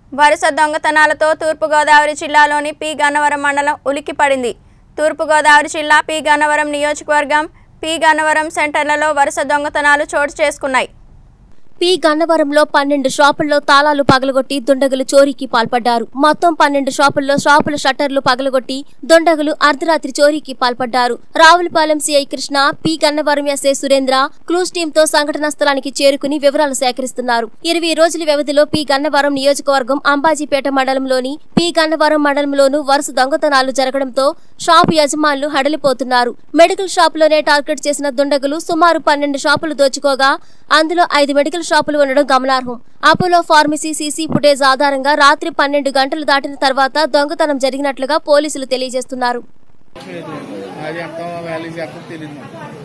వరుస దొంగతనాలతో తూర్పుగోదావరి జిల్లాలోని పి గన్నవరం మండలం ఉలిక్కిపడింది తూర్పుగోదావరి జిల్లా పి గన్నవరం నియోజకవర్గం పి గన్నవరం సెంటర్లలో వరుస దొంగతనాలు చోటు చేసుకున్నాయి పి గన్నవరంలో పన్నెండు షాపుల్లో తాళాలు పగలగొట్టి దుండగులు చోరీకి పాల్పడ్డారు మొత్తం పన్నెండు షాపుల్లో షాపుల షట్టర్లు పగలగొట్టి దుండగులు అర్ధరాత్రి చోరీకి పాల్పడ్డారు Ravulapalem CI Krishna P Gannavaram SI Surendra clues టీంతో సంఘటనా స్థలానికి చేరుకుని వివరాలు సేకరిస్తున్నారు ఇరవై రోజుల వ్యవధిలో పి గన్నవరం నియోజకవర్గం అంబాజీపేట మండలంలోని పి గన్నవరం మండలంలోనూ వరుస దొంగతనాలు జరగడంతో షాపు యజమానులు హడలిపోతున్నారు మెడికల్ షాపులోనే టార్గెట్ చేసిన దుండగులు సుమారు పన్నెండు షాపులు దోచుకోగా అందులో ఐదు మెడికల్ షాపులు ఉండడం గమనార్హం అపోలో ఫార్మసీ సీసీ ఫుటేజ్ ఆధారంగా రాత్రి పన్నెండు గంటలు దాటిన తర్వాత దొంగతనం జరిగినట్లుగా పోలీసులు తెలియజేస్తున్నారు లేదు అది ఎంత వాల్యూ చేస్తుందో తెలియదు నాకు